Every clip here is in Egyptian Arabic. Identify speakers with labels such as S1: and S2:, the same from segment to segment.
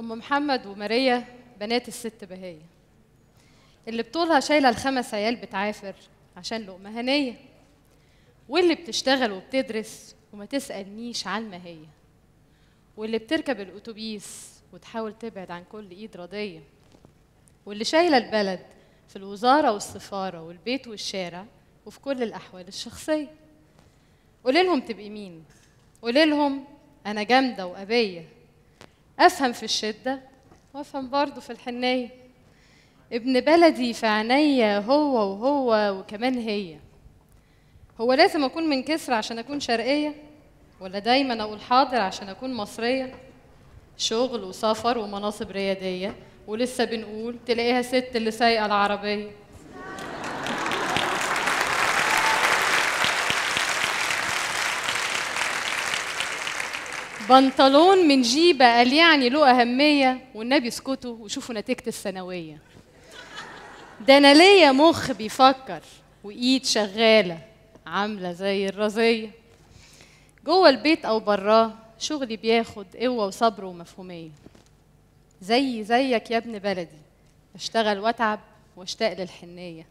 S1: أم محمد وماريا بنات الست بهية اللي بطولها شايلة الخمس عيال بتعافر عشان لقمة هنية واللي بتشتغل وبتدرس وما تسألنيش عن ما هي واللي بتركب الأتوبيس وتحاول تبعد عن كل إيد راضية واللي شايلة البلد في الوزارة والسفارة والبيت والشارع وفي كل الأحوال الشخصية قولي لهم تبقي مين قولي لهم أنا جامدة وأبية أفهم في الشدة وأفهم برضه في الحنية ابن بلدي في عينيا هو وهو وكمان هي هو لازم أكون من كسر عشان أكون شرقية ولا دايما أقول حاضر عشان أكون مصرية شغل وسفر ومناصب ريادية ولسه بنقول تلاقيها ست اللي سايقة العربية بنطلون من جيبة قال يعني له أهمية والنبي اسكتوا وشوفوا نتيجة الثانوية ده أنا ليا مخ بيفكر وإيد شغالة عاملة زي الرزية جوه البيت أو براه شغلي بياخد قوة وصبر ومفهومية زي زيك يا ابن بلدي اشتغل واتعب واشتاق للحنية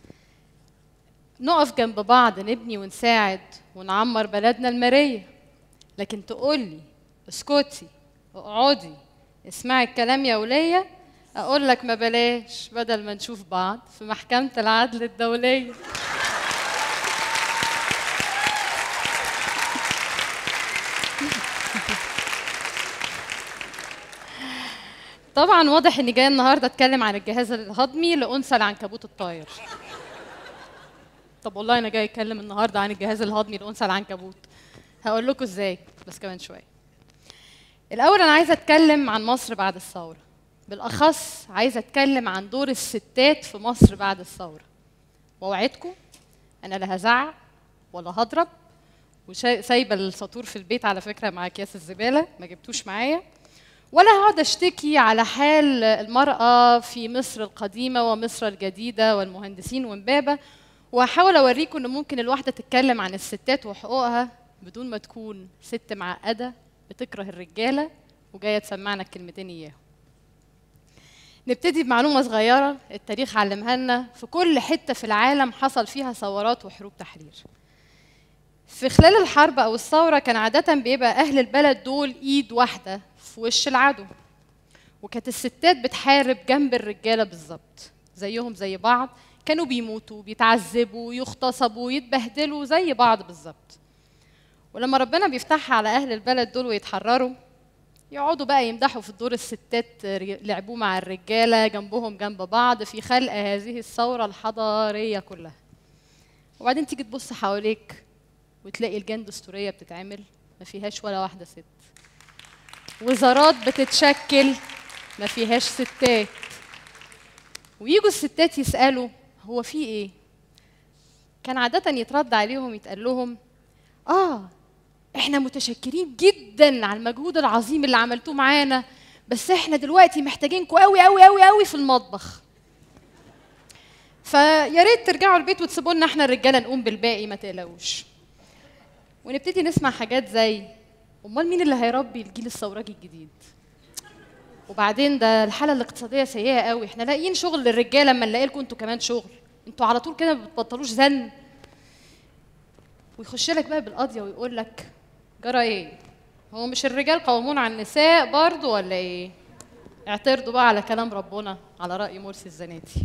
S1: نقف جنب بعض نبني ونساعد ونعمر بلدنا المارية لكن تقولي اسكتي اقعدي اسمعي الكلام يا ولية اقول لك ما بلاش بدل ما نشوف بعض في محكمة العدل الدولية طبعا واضح اني جايه النهارده اتكلم عن الجهاز الهضمي لانثى العنكبوت الطاير طب والله انا جاي اتكلم النهارده عن الجهاز الهضمي لانثى العنكبوت هقول لكم ازاي بس كمان شويه الاول انا عايزه اتكلم عن مصر بعد الثوره بالاخص عايزه اتكلم عن دور الستات في مصر بعد الثوره واوعدكم انا لا هزعق ولا هضرب وسايبه السطور في البيت على فكره مع اكياس الزباله ما جبتوش معايا ولا هقعد اشتكي على حال المرأة في مصر القديمة ومصر الجديدة والمهندسين ومبابة وهحاول اوريكم ان ممكن الواحدة تتكلم عن الستات وحقوقها بدون ما تكون ست معقدة بتكره الرجالة وجاية تسمعنا الكلمتين اياهم. نبتدي بمعلومة صغيرة التاريخ علمها لنا في كل حتة في العالم حصل فيها ثورات وحروب تحرير. في خلال الحرب او الثورة كان عادة بيبقى اهل البلد دول ايد واحدة في وش العدو وكانت الستات بتحارب جنب الرجاله بالظبط زيهم زي بعض كانوا بيموتوا بيتعذبوا يغتصبوا يتبهدلوا زي بعض بالظبط ولما ربنا بيفتحها على اهل البلد دول ويتحرروا يقعدوا بقى يمدحوا في دور الستات لعبوه مع الرجاله جنبهم جنب بعض في خلق هذه الثوره الحضاريه كلها وبعدين تيجي تبص حواليك وتلاقي الجان دستوريه بتتعمل ما فيهاش ولا واحده ست وزارات بتتشكل ما فيهاش ستات ويجوا الستات يسألوا هو في ايه كان عادة يترد عليهم يتقال لهم اه احنا متشكرين جدا على المجهود العظيم اللي عملتوه معانا بس احنا دلوقتي محتاجينكم قوي قوي قوي قوي في المطبخ فيا ريت ترجعوا البيت وتسيبوا لنا احنا الرجاله نقوم بالباقي ما تقلقوش ونبتدي نسمع حاجات زي امال مين اللي هيربي الجيل الثورجي الجديد وبعدين ده الحاله الاقتصاديه سيئه قوي احنا لاقيين شغل للرجاله اما نلاقي لكم انتوا كمان شغل انتوا على طول كده ما بتبطلوش زن ويخش لك بقى بالقضيه ويقول لك جرى ايه هو مش الرجال قوامون على النساء برضه ولا ايه اعترضوا بقى على كلام ربنا على راي مرسي الزناتي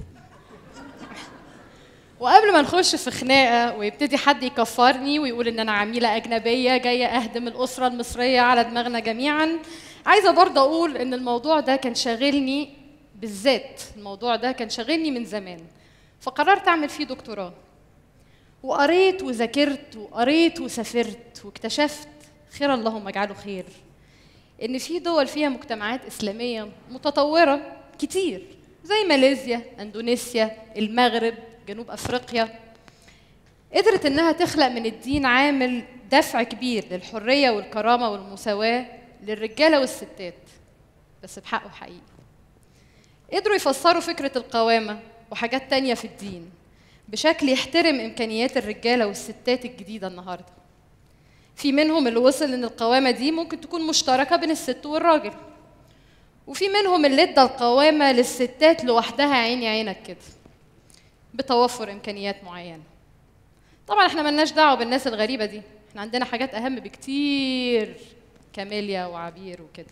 S1: وقبل ما نخش في خناقه ويبتدي حد يكفرني ويقول ان انا عميله اجنبيه جايه اهدم الاسره المصريه على دماغنا جميعا عايزه برضه اقول ان الموضوع ده كان شاغلني بالذات الموضوع ده كان شاغلني من زمان فقررت اعمل فيه دكتوراه وقريت وذاكرت وقريت وسافرت واكتشفت خير اللهم اجعله خير ان في دول فيها مجتمعات اسلاميه متطوره كتير زي ماليزيا اندونيسيا المغرب جنوب افريقيا قدرت انها تخلق من الدين عامل دفع كبير للحريه والكرامه والمساواه للرجاله والستات بس بحقه حقيقي قدروا يفسروا فكره القوامه وحاجات تانية في الدين بشكل يحترم امكانيات الرجاله والستات الجديده النهارده في منهم اللي وصل ان القوامه دي ممكن تكون مشتركه بين الست والراجل وفي منهم اللي ادى القوامة للستات لوحدها عيني عينك كده بتوفر إمكانيات معينة طبعا احنا ملناش دعوة بالناس الغريبة دي احنا عندنا حاجات أهم بكتير كاميليا وعبير وكده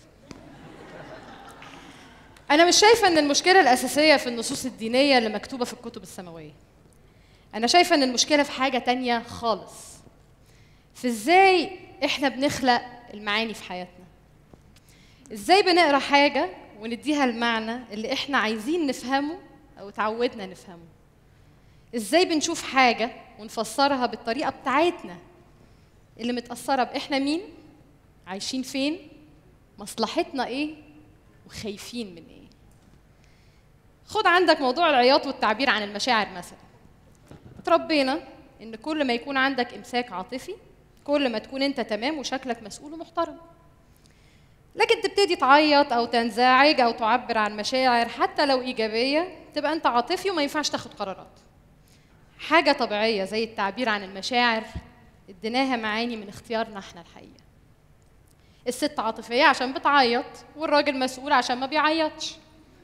S1: أنا مش شايفة إن المشكلة الأساسية في النصوص الدينية اللي مكتوبة في الكتب السماوية أنا شايفة إن المشكلة في حاجة تانية خالص في إزاي إحنا بنخلق المعاني في حياتنا إزاي بنقرأ حاجة ونديها المعنى اللي إحنا عايزين نفهمه أو تعودنا نفهمه إزاي بنشوف حاجة ونفسرها بالطريقة بتاعتنا اللي متأثرة بإحنا مين عايشين فين مصلحتنا إيه وخايفين من إيه خد عندك موضوع العياط والتعبير عن المشاعر مثلا اتربينا ان كل ما يكون عندك امساك عاطفي كل ما تكون انت تمام وشكلك مسؤول ومحترم لكن تبتدي تعيط او تنزعج او تعبر عن مشاعر حتى لو ايجابيه تبقى انت عاطفي وما ينفعش تاخد قرارات حاجه طبيعيه زي التعبير عن المشاعر اديناها معاني من اختيارنا احنا الحقيقه الست عاطفيه عشان بتعيط والراجل مسؤول عشان ما بيعيطش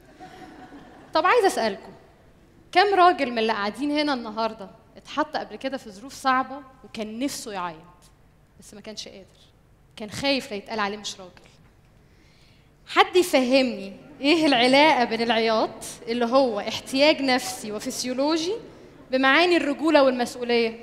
S1: طب عايزه اسالكم كم راجل من اللي قاعدين هنا النهارده اتحط قبل كده في ظروف صعبه وكان نفسه يعيط بس ما كانش قادر كان خايف لا يتقال عليه مش راجل حد يفهمني ايه العلاقه بين العياط اللي هو احتياج نفسي وفسيولوجي بمعاني الرجوله والمسؤوليه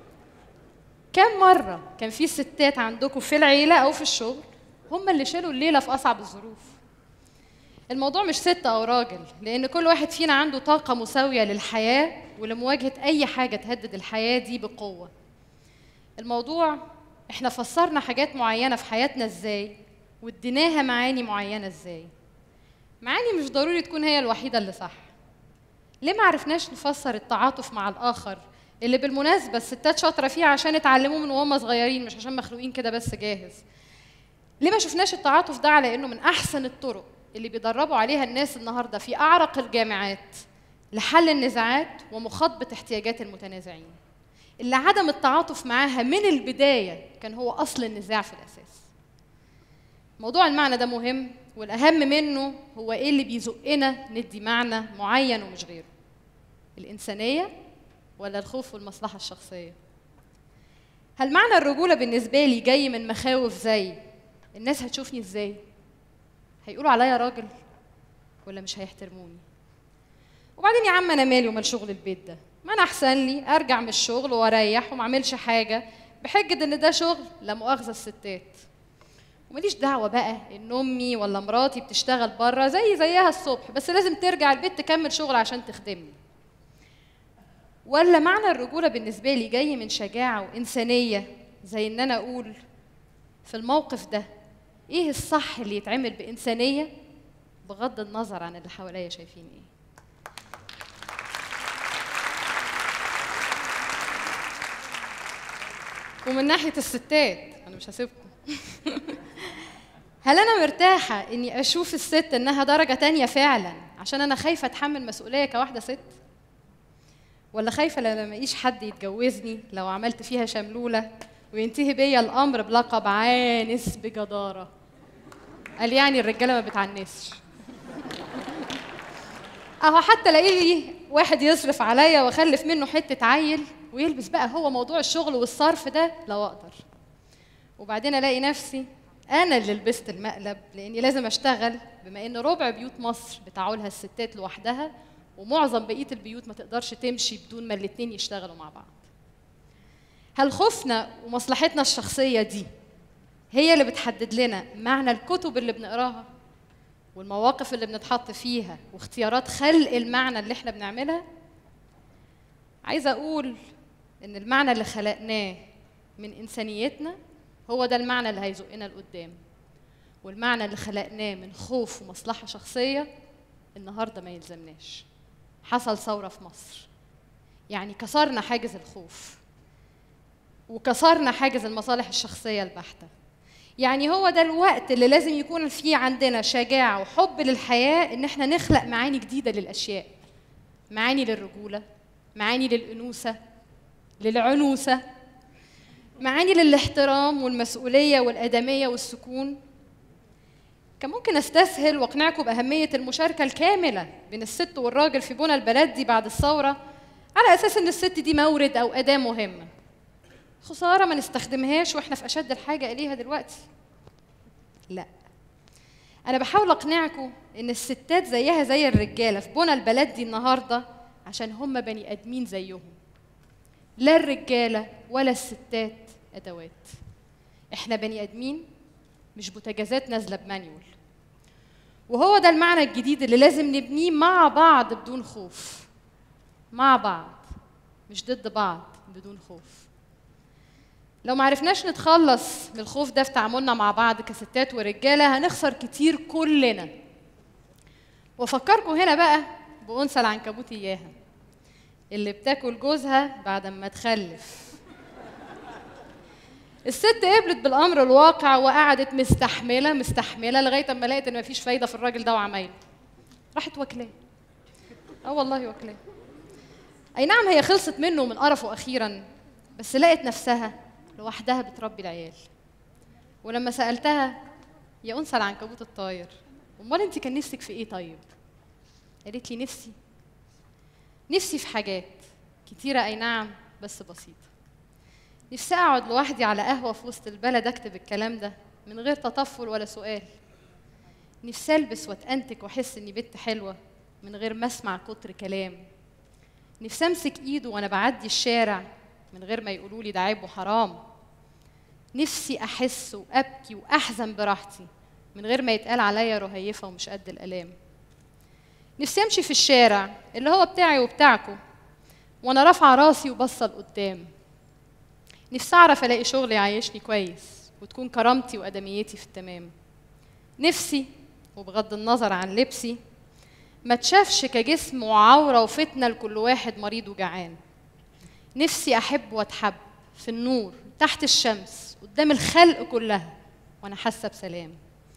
S1: كم مره كان في ستات عندكم في العيله او في الشغل هم اللي شالوا الليله في اصعب الظروف الموضوع مش ست او راجل لان كل واحد فينا عنده طاقه مساويه للحياه ولمواجهه اي حاجه تهدد الحياه دي بقوه الموضوع احنا فسرنا حاجات معينه في حياتنا ازاي واديناها معاني معينه ازاي معاني مش ضروري تكون هي الوحيده اللي صح ليه ما عرفناش نفسر التعاطف مع الاخر اللي بالمناسبه الستات شاطره فيه عشان اتعلموه من وهم صغيرين مش عشان مخلوقين كده بس جاهز ليه ما شفناش التعاطف ده على انه من احسن الطرق اللي بيدربوا عليها الناس النهارده في اعرق الجامعات لحل النزاعات ومخاطبه احتياجات المتنازعين اللي عدم التعاطف معاها من البدايه كان هو اصل النزاع في الاساس موضوع المعنى ده مهم والاهم منه هو ايه اللي بيزقنا ندي معنى معين ومش غيره الانسانيه ولا الخوف والمصلحه الشخصيه هل معنى الرجوله بالنسبه لي جاي من مخاوف زي الناس هتشوفني ازاي هيقولوا عليا راجل ولا مش هيحترموني وبعدين يا عم انا مالي ومال شغل البيت ده ما انا احسن لي ارجع من الشغل واريح وما اعملش حاجه بحجه ان ده شغل لا مؤاخذه الستات وماليش دعوه بقى ان امي ولا مراتي بتشتغل بره زي زيها الصبح بس لازم ترجع البيت تكمل شغل عشان تخدمني ولا معنى الرجوله بالنسبه لي جاي من شجاعه وانسانيه زي ان انا اقول في الموقف ده ايه الصح اللي يتعمل بانسانيه بغض النظر عن اللي حواليا شايفين ايه ومن ناحيه الستات انا مش هسيبكم هل انا مرتاحه اني اشوف الست انها درجه تانية فعلا عشان انا خايفه اتحمل مسؤوليه كواحده ست ولا خايفه لما ملاقيش حد يتجوزني لو عملت فيها شملوله وينتهي بيا الامر بلقب عانس بجداره قال يعني الرجاله ما بتعنسش اهو حتى الاقي لي واحد يصرف عليا واخلف منه حته عيل ويلبس بقى هو موضوع الشغل والصرف ده لو اقدر وبعدين الاقي نفسي انا اللي لبست المقلب لاني لازم اشتغل بما ان ربع بيوت مصر بتعولها الستات لوحدها ومعظم بقيه البيوت ما تقدرش تمشي بدون ما الاتنين يشتغلوا مع بعض هل خوفنا ومصلحتنا الشخصيه دي هي اللي بتحدد لنا معنى الكتب اللي بنقراها والمواقف اللي بنتحط فيها واختيارات خلق المعنى اللي احنا بنعملها عايزه اقول ان المعنى اللي خلقناه من انسانيتنا هو ده المعنى اللي هيزقنا لقدام والمعنى اللي خلقناه من خوف ومصلحه شخصيه النهارده ما يلزمناش حصل ثوره في مصر يعني كسرنا حاجز الخوف وكسرنا حاجز المصالح الشخصيه البحته يعني هو ده الوقت اللي لازم يكون فيه عندنا شجاعه وحب للحياه ان احنا نخلق معاني جديده للاشياء معاني للرجوله معاني للانوثه للعنوسه معاني للاحترام والمسؤوليه والادميه والسكون كان ممكن استسهل واقنعكم باهميه المشاركه الكامله بين الست والراجل في بنى البلد دي بعد الثوره على اساس ان الست دي مورد او اداه مهمه خساره ما نستخدمهاش واحنا في اشد الحاجه اليها دلوقتي لا انا بحاول اقنعكم ان الستات زيها زي الرجاله في بنى البلد دي النهارده عشان هم بني ادمين زيهم لا الرجاله ولا الستات ادوات احنا بني ادمين مش بوتاجازات نازله بمانيول وهو ده المعنى الجديد اللي لازم نبنيه مع بعض بدون خوف مع بعض مش ضد بعض بدون خوف لو ما عرفناش نتخلص من الخوف ده في تعاملنا مع بعض كستات ورجاله هنخسر كتير كلنا وافكركم هنا بقى بانثى العنكبوت اياها اللي بتاكل جوزها بعد ما تخلف الست قبلت بالامر الواقع وقعدت مستحمله مستحمله لغايه اما لقيت ان مفيش فايده في الراجل ده وعمايله راحت واكلاه اه والله واكلاه اي نعم هي خلصت منه ومن قرفه اخيرا بس لقت نفسها لوحدها بتربي العيال ولما سالتها يا انثى العنكبوت الطاير امال انت كان نفسك في ايه طيب قالت لي نفسي نفسي في حاجات كتيره اي نعم بس بسيطه نفسي اقعد لوحدي على قهوه في وسط البلد اكتب الكلام ده من غير تطفل ولا سؤال نفسي البس واتأنتك واحس اني بنت حلوه من غير ما اسمع كتر كلام نفسي امسك ايده وانا بعدي الشارع من غير ما يقولوا لي ده عيب وحرام نفسي احس وابكي واحزن براحتي من غير ما يتقال عليا رهيفه ومش قد الالام نفسي امشي في الشارع اللي هو بتاعي وبتاعكم وانا رافعه راسي وبصه لقدام نفسي اعرف الاقي شغل يعيشني كويس وتكون كرامتي وادميتي في التمام نفسي وبغض النظر عن لبسي ما تشافش كجسم وعوره وفتنه لكل واحد مريض وجعان نفسي احب واتحب في النور تحت الشمس قدام الخلق كلها وانا حاسه بسلام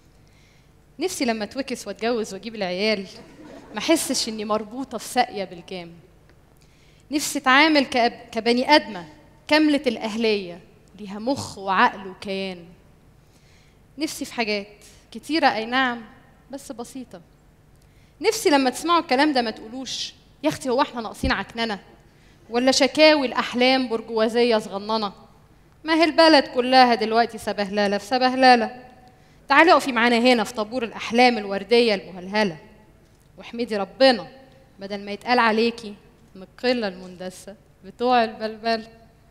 S1: نفسي لما اتوكس واتجوز واجيب العيال ما احسش اني مربوطه في ساقيه بالجام نفسي اتعامل كأب- كبني ادمه كامله الاهليه ليها مخ وعقل وكيان نفسي في حاجات كتيره اي نعم بس بسيطه نفسي لما تسمعوا الكلام ده ما تقولوش يا اختي هو احنا ناقصين عكننه ولا شكاوي الاحلام برجوازيه صغننه ما هي البلد كلها دلوقتي سبهلله في سبهلله تعالي اقفي معانا هنا في طابور الاحلام الورديه المهلهله واحمدي ربنا بدل ما يتقال عليكي من القله المندسه بتوع البلبل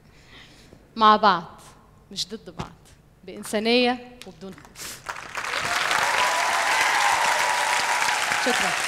S1: مع بعض مش ضد بعض بانسانيه وبدون خوف شكرا